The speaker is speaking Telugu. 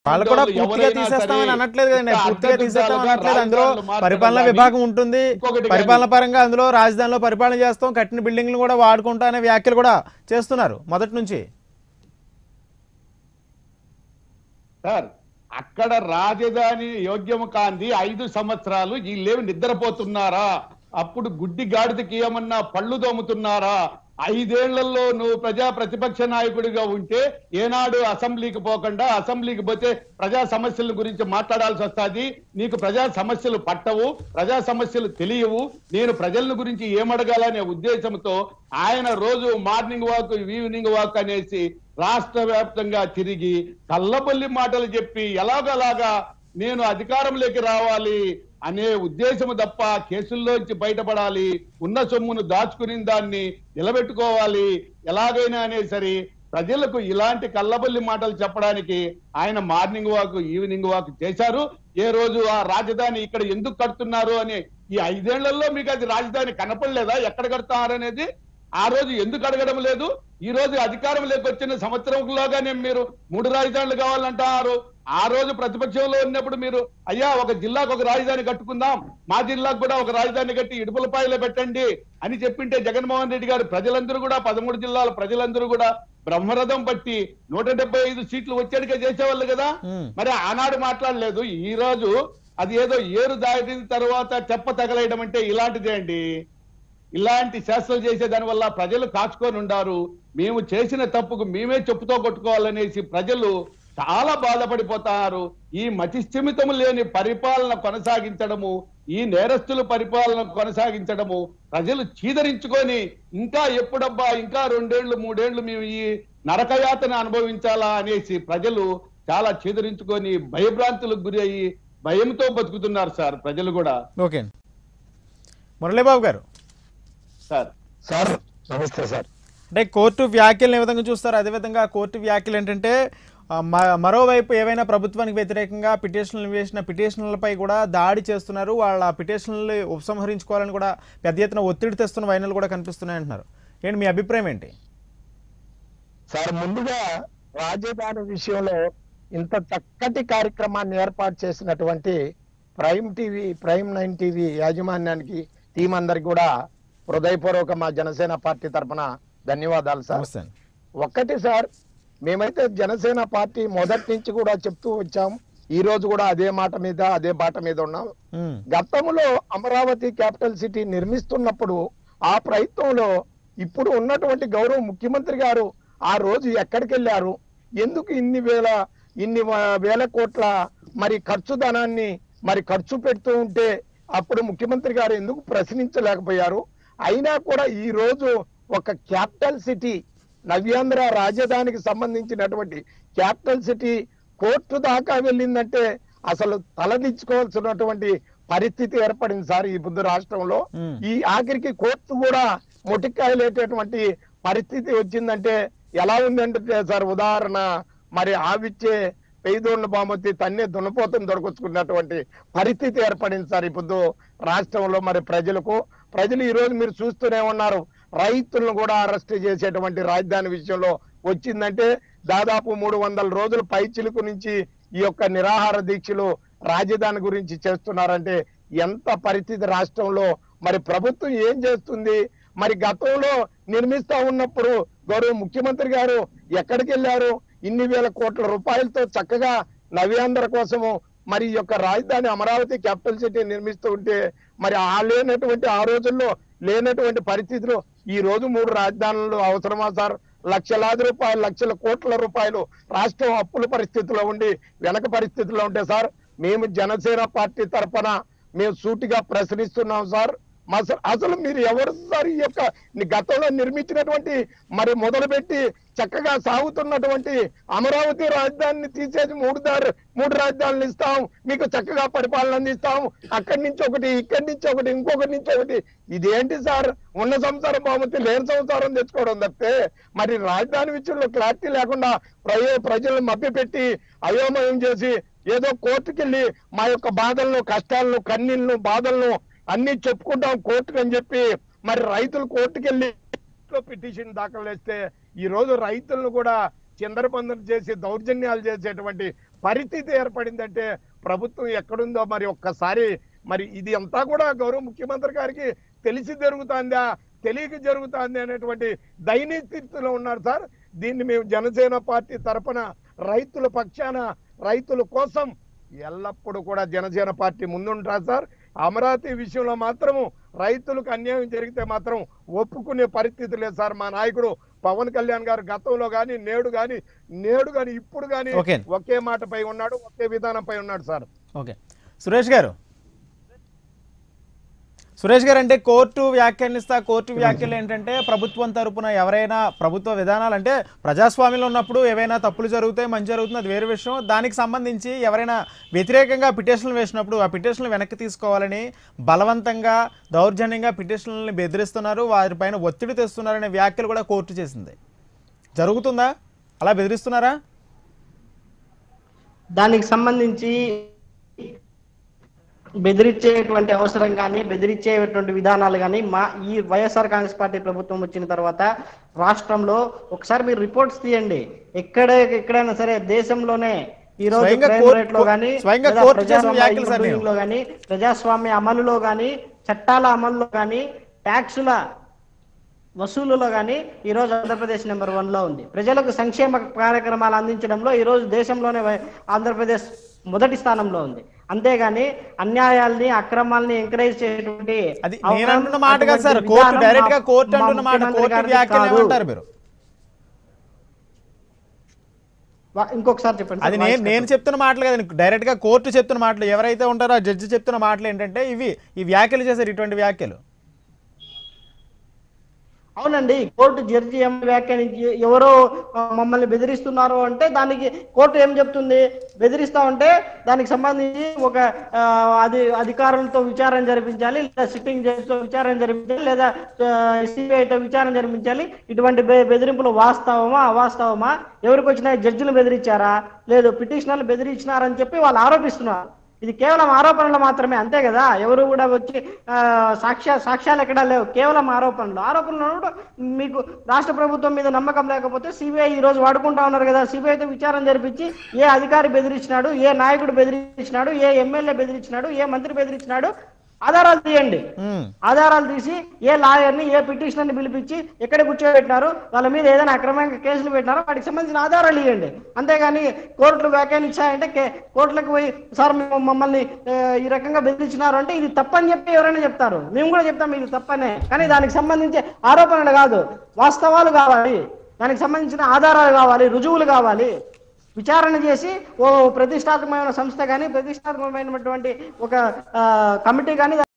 వాళ్ళు కూడా వాళ్ళు పూర్తిగా ఎవరైనా తీసేస్తామని సరే, అనట్లేదు కదండి ఇంకా పూర్తిగా తీసేస్తాం అడ్డదిడ్డాలుగా అనట్లేదు అందులో రాజధానులు మార్చడం పరిపాలనా కానీ, విభాగం ఉంటుంది ఇంకొకటి కానీ- పరిపాలన పరంగా అందులో రాజధానిలో పరిపాలన చేస్తాం కట్టిన బిల్డింగ్లు కూడా వాడుకుంటా అనే వ్యాఖ్యలు కూడా చేస్తున్నారు మొదటి నుంచి సార్ అక్కడ రాజధాని యోగ్యము కాంది ఐదు సంవత్సరాలు వీళ్ళేమి నిద్రపోతున్నారా అప్పుడు గుడ్డి గాడిదకి ఏమన్నా పళ్ళు దోముతున్నారా ఐదేళ్లలో నువ్వు ప్రజా ప్రతిపక్ష నాయకుడిగా ఉంటే ఏనాడు అసెంబ్లీకి పోకుండా అసెంబ్లీకి పోతే ప్రజా సమస్యల గురించి మాట్లాడాల్సి వస్తుంది నీకు ప్రజా సమస్యలు పట్టవు ప్రజా సమస్యలు తెలియవు నేను ప్రజల గురించి ఏమడగాలనే ఉద్దేశంతో ఆయన రోజు మార్నింగ్ వాక్ ఈవినింగ్ వాక్ అనేసి రాష్ట్ర వ్యాప్తంగా తిరిగి కల్లబల్లి మాటలు చెప్పి ఎలాగలాగా నేను అధికారంలోకి రావాలి అనే ఉద్దేశము తప్ప కేసుల్లోంచి బయటపడాలి ఉన్న సొమ్మును దాచుకుని దాన్ని నిలబెట్టుకోవాలి ఎలాగైనా అనే సరే ప్రజలకు ఇలాంటి కల్లబల్లి మాటలు చెప్పడానికి ఆయన మార్నింగ్ వాక్ ఈవినింగ్ వాక్ చేశారు ఏ రోజు ఆ రాజధాని ఇక్కడ ఎందుకు కడుతున్నారు అని ఈ ఐదేళ్లలో మీకు అది రాజధాని కనపడలేదా ఎక్కడ కడతారు అనేది ఆ రోజు ఎందుకు అడగడం లేదు ఈ రోజు అధికారం వచ్చిన సంవత్సరంలోగానే మీరు మూడు రాజధానులు కావాలంటారు ఆ రోజు ప్రతిపక్షంలో ఉన్నప్పుడు మీరు అయ్యా ఒక జిల్లాకు ఒక రాజధాని కట్టుకుందాం మా జిల్లాకు కూడా ఒక రాజధాని కట్టి ఇడుపులపాయలో పెట్టండి అని చెప్పింటే జగన్మోహన్ రెడ్డి గారు ప్రజలందరూ కూడా పదమూడు జిల్లాల ప్రజలందరూ కూడా బ్రహ్మరథం పట్టి నూట డెబ్బై ఐదు సీట్లు వచ్చేటికే చేసేవాళ్ళు కదా మ్మ్. మరి ఆనాడు మాట్లాడలేదు ఈ రోజు అది ఏదో ఏరు దాటిన తర్వాత తెప్ప తగలేయడం అంటే ఇలాంటిదే అండి ఇలాంటి శాస్త్రాలు చేసే దాని వల్ల ప్రజలు కాచుకొని ఉండారు మేము చేసిన తప్పుకు మేమే చెప్పుతో కొట్టుకోవాలనేసి ప్రజలు చాలా బాధపడిపోతారు ఈ మతిస్థిమితము లేని పరిపాలన కొనసాగించడము ఈ నేరస్తుల పరిపాలన కొనసాగించడము ప్రజలు చీదరించుకొని ఇంకా ఎప్పుడబ్బా ఇంకా రెండేళ్లు మూడేళ్లు మేము ఈ నరకయాతన అనుభవించాలా అనేసి ప్రజలు చాలా చీదరించుకొని భయభ్రాంతులకు గురి అయ్యి భయంతో బతుకుతున్నారు సార్ ప్రజలు కూడా ఓకే మురళీబాబు గారు సార్ సార్ నమస్తే సార్ అంటే కోర్టు వ్యాఖ్యలను ఏ విధంగా చూస్తారు అదేవిధంగా కోర్టు వ్యాఖ్యలు ఏంటంటే ఆ, మ- మరోవైపు ఏవైనా ప్రభుత్వానికి వ్యతిరేకంగా పిటిషన్లు వేసిన పిటిషన్లపై కూడా దాడి చేస్తున్నారు వాళ్ళ పిటిషన్లు ఉపసంహరించుకోవాలని కూడా పెద్ద ఎత్తున ఒత్తిడి తెస్తున్న వైనలు కూడా కనిపిస్తున్నాయి అంటున్నారు ఏంటి మీ అభిప్రాయం ఏంటి సార్ ముందుగా రాజధాని విషయంలో ఇంత చక్కటి కార్యక్రమాన్ని ఏర్పాటు చేసినటువంటి prime TV prime nine TV యాజమాన్యానికి టీం అందరికి కూడా హృదయపూర్వక మా జనసేన పార్టీ తరఫున ధన్యవాదాలు సార్ నమస్తే అండి. ఒక్కటి సార్ మేమైతే జనసేన పార్టీ మొదటి నుంచి కూడా చెప్తూ వచ్చాం ఈ రోజు కూడా అదే మాట మీద అదే బాట మీద ఉన్నాం ఉమ్, గతంలో అమరావతి క్యాపిటల్ సిటీ నిర్మిస్తున్నప్పుడు ఆ ప్రయత్నంలో ఇప్పుడు ఉన్నటువంటి గౌరవ ముఖ్యమంత్రి గారు ఆ రోజు ఎక్కడికి వెళ్ళారు ఎందుకు ఇన్ని వేల ఇన్ని వ- వేల కోట్ల మరి ఖర్చు ధనాన్ని మరి ఖర్చు పెడుతూ ఉంటే అప్పుడు ముఖ్యమంత్రి గారు ఎందుకు ప్రశ్నించలేకపోయారు అయినా కూడా ఈ రోజు ఒక క్యాపిటల్ సిటీ నవ్యాంధ్ర రాజధానికి సంబంధించినటువంటి క్యాపిటల్ సిటీ కోర్టు దాకా వెళ్ళిందంటే అసలు తలదించుకోవాల్సినటువంటి పరిస్థితి ఏర్పడింది సార్ ఈ బుద్ధ రాష్ట్రంలో మ్మ్. ఈ ఆఖరికి కోర్టు కూడా మొటికాయలేటటువంటి పరిస్థితి వచ్చిందంటే ఎలా ఉందంటే సార్ ఉదాహరణ మరి ఆవిచ్చే పెయిదోళ్ళ బామతి తన్నే దున్నపోతుని దొరకొచ్చుకున్నటువంటి పరిస్థితి ఏర్పడింది సార్ ఇప్పుడు రాష్ట్రంలో మరి ప్రజలకు ప్రజలు ఈ రోజు మీరు చూస్తూనే ఉన్నారు రైతులను కూడా అరెస్ట్ చేసేటువంటి రాజధాని విషయంలో వచ్చిందంటే దాదాపు మూడు వందల రోజులు పైచిలుకు నుంచి ఈ యొక్క నిరాహార దీక్షలు రాజధాని గురించి చేస్తున్నారంటే ఎంత పరిస్థితి రాష్ట్రంలో మరి ప్రభుత్వం ఏం చేస్తుంది మరి గతంలో నిర్మిస్తా ఉన్నప్పుడు గౌరవ ముఖ్యమంత్రి గారు ఎక్కడికి వెళ్ళారు ఇన్ని వేల కోట్ల రూపాయలతో చక్కగా నవ్యాంధ్ర కోసము మరి ఈ యొక్క రాజధాని అమరావతి క్యాపిటల్ సిటీ నిర్మిస్తూ ఉంటే మరి ఆ లేనటువంటి ఆ రోజుల్లో లేనటువంటి పరిస్థితులు ఈ రోజు మూడు రాజధానులు అవసరమా సార్ లక్షలాది రూపాయలు లక్షల కోట్ల రూపాయలు రాష్ట్రం అప్పుల పరిస్థితిలో ఉండి వెనక పరిస్థితిలో ఉంటే సార్ మేము జనసేన పార్టీ తరఫున మేము సూటిగా ప్రశ్నిస్తున్నాం సార్ మా సార్ అసలు మీరు ఎవరు సార్ ఈ యొక్క ని- గతంలో నిర్మించినటువంటి మరి మొదలుపెట్టి చక్కగా సాగుతున్నటువంటి అమరావతి రాజధానిని తీసేసి మూడు దారి మూడు రాజధానులు ఇస్తాం మీకు చక్కగా పరిపాలన అందిస్తాం అక్కడి నుంచి ఒకటి ఇక్కడి నుంచి ఒకటి ఇంకొకటి నుంచి ఒకటి ఇదేంటి సార్ ఉన్న సంసారం బాగుంది లేని సంసారం తెచ్చుకోవడం తప్పితే మరి రాజధాని విషయంలో క్లారిటీ లేకుండా ప్రజ ప్రజలను మభ్యపెట్టి అయోమయం చేసి ఏదో కోర్టుకెళ్ళి మా యొక్క బాధలను కష్టాలను కన్నీళ్లను బాధలను అన్ని చెప్పుకుంటాం కోర్టుకు అని చెప్పి మరి రైతులు కోర్టుకెళ్ళి పిటిషన్ దాఖలు చేస్తే ఈ రోజు రైతులను కూడా చిందరబందరు చేసి దౌర్జన్యాలు చేసేటువంటి పరిస్థితి ఏర్పడిందంటే ప్రభుత్వం ఎక్కడుందో మరి ఒక్కసారి మరి ఇది అంతా కూడా గౌరవ ముఖ్యమంత్రి గారికి తెలిసి జరుగుతుందా తెలియక జరుగుతుంది అనేటువంటి దయనీయ స్థితిలో ఉన్నారు సార్ దీన్ని మేము జనసేన పార్టీ తరపున రైతుల పక్షాన రైతుల కోసం ఎల్లప్పుడూ కూడా జనసేన పార్టీ ముందుంటారు సార్ అమరావతి విషయంలో మాత్రము రైతులకు అన్యాయం జరిగితే మాత్రం ఒప్పుకునే పరిస్థితి లేదు సార్ మా నాయకుడు పవన్ కళ్యాణ్ గారు గతంలో గాని నేడు గాని నేడు గాని ఇప్పుడు గాని ఓకే. ఒకే మాటపై ఉన్నాడు ఒకే విధానంపై ఉన్నాడు సార్ ఓకే సురేష్ గారు సురేష్ గారు అంటే కోర్టు వ్యాఖ్యానిస్తా కోర్టు వ్యాఖ్యలు ఏంటంటే ప్రభుత్వం తరపున ఎవరైనా ప్రభుత్వ విధానాలు అంటే ప్రజాస్వామ్యంలో ఉన్నప్పుడు ఏవైనా తప్పులు జరుగుతాయి మంచి జరుగుతుంది అది వేరే విషయం దానికి సంబంధించి ఎవరైనా వ్యతిరేకంగా పిటిషన్లు వేసినప్పుడు ఆ పిటిషన్లు వెనక్కి తీసుకోవాలని బలవంతంగా దౌర్జన్యంగా పిటిషన్లని బెదిరిస్తున్నారు వారిపైన ఒత్తిడి తెస్తున్నారనే వ్యాఖ్యలు కూడా కోర్టు చేసింది జరుగుతుందా అలా బెదిరిస్తున్నారా దానికి సంబంధించి బెదిరించేటువంటి అవసరం కానీ బెదిరించేటువంటి విధానాలు కానీ మా ఈ వైఎస్ఆర్ కాంగ్రెస్ పార్టీ ప్రభుత్వం వచ్చిన తర్వాత రాష్ట్రంలో ఒకసారి మీరు రిపోర్ట్స్ తీయండి ఎక్కడ ఎక్కడైనా సరే దేశంలోనే ఈ రోజు స్వయంగా crime కోర్టు- rate లో కానీ స్వయంగా లేదా కోర్టు చేసిన ప్రజాస్వామ్య వ్యాఖ్యలు సార్ doing నేను. లో కానీ ప్రజాస్వామ్య అమలులో కానీ చట్టాల అమలులో కానీ ట్యాక్సుల వసూలులో కానీ ఈ రోజు ఆంధ్రప్రదేశ్ నెంబర్ వన్ లో ఉంది ప్రజలకు సంక్షేమ కార్యక్రమాలు అందించడంలో ఈ రోజు దేశంలోనే వై- ఆంధ్రప్రదేశ్ మొదటి స్థానంలో ఉంది అంతేగాని అన్యాయాల్ని అక్రమాల్ని ఎంకరేజ్ చేసేటువంటి అది నేను అవసరం, అంటున్న మాట కాదు సార్ అటువంటి కోర్టు విధానం డైరెక్ట్ గా మా- కోర్టు మా అంటున్న మాట ముఖ్యమంత్రి కోర్టు గారిది వ్యాఖ్యలు కాదు. ఏమంటారు మీరు వా- ఇంకొకసారి చెప్పండి అది సార్, నేను వాయిస్ నేను కట్ చెప్తున్న మాటలు కదా డైరెక్ట్ గా కోర్టు చెప్తున్న మాటలు ఎవరైతే ఉంటారో ఆ జడ్జి చెప్తున్న మాటలు ఏంటంటే ఇవి ఈ వ్యాఖ్యలు చేశారు ఇటువంటి వ్యాఖ్యలు అవునండి కోర్టు జడ్జి ఏం వ్యాఖ్యానించి ఎవరో ఆ, మమ్మల్ని బెదిరిస్తున్నారు అంటే దానికి కోర్టు ఏం చెప్తుంది బెదిరిస్తా ఉంటే దానికి సంబంధించి ఒక ఆ, అది అధికారులతో విచారణ జరిపించాలి లేదా సిట్టింగ్ జడ్జితో విచారణ జరిపించాలి లేదా సిబిఐతో విచారణ జరిపించాలి ఇటువంటి బె- బెదిరింపులు వాస్తవమా అవాస్తవమా ఎవరికి వచ్చిన జడ్జిలు బెదిరించారా లేదు పిటిషనర్లు బెదిరించినారని చెప్పి వాళ్ళు ఆరోపిస్తున్నారు ఇది కేవలం ఆరోపణలు మాత్రమే అంతే కదా ఎవరు కూడా వచ్చి ఆ, సాక్ష్య సాక్ష్యాలు ఎక్కడా లేవు కేవలం ఆరోపణలు ఆరోపణలు అన్నప్పుడు మీకు రాష్ట్ర ప్రభుత్వం మీద నమ్మకం లేకపోతే సిబిఐ ఈ రోజు వాడుకుంటా ఉన్నారు కదా సిబిఐతో విచారణ జరిపించి ఏ అధికారి బెదిరించినాడు ఏ నాయకుడు బెదిరించినాడు ఏ ఎమ్మెల్యే బెదిరించినాడు ఏ మంత్రి బెదిరించినాడు ఆధారాలు తీయండి ఉమ్. ఆధారాలు తీసి ఏ లాయర్ని ఏ పిటిషనర్ని పిలిపించి ఎక్కడ కూర్చోబెట్టినారు వాళ్ళ మీద ఏదైనా అక్రమంగా కేసులు పెట్టినారో వాటికి సంబంధించిన ఆధారాలు ఇవ్వండి అంతేగాని కోర్టులు వ్యాఖ్యానించాయంటే కే- కోర్టులకు పోయి సార్ మేము మమ్మల్ని ఆ, ఈ రకంగా బెదిరించినారు అంటే ఇది తప్పని చెప్పి ఎవరైనా చెప్తారు మేము కూడా చెప్తాం ఇది తప్పనే కానీ దానికి సంబంధించి ఆరోపణలు కాదు వాస్తవాలు కావాలి దానికి సంబంధించిన ఆధారాలు కావాలి రుజువులు కావాలి విచారణ చేసి ఓ ప్రతిష్టాత్మకమైన సంస్థ కానీ ప్రతిష్టాత్మకమైనటువంటి ఒక ఆ, కమిటీ కానీ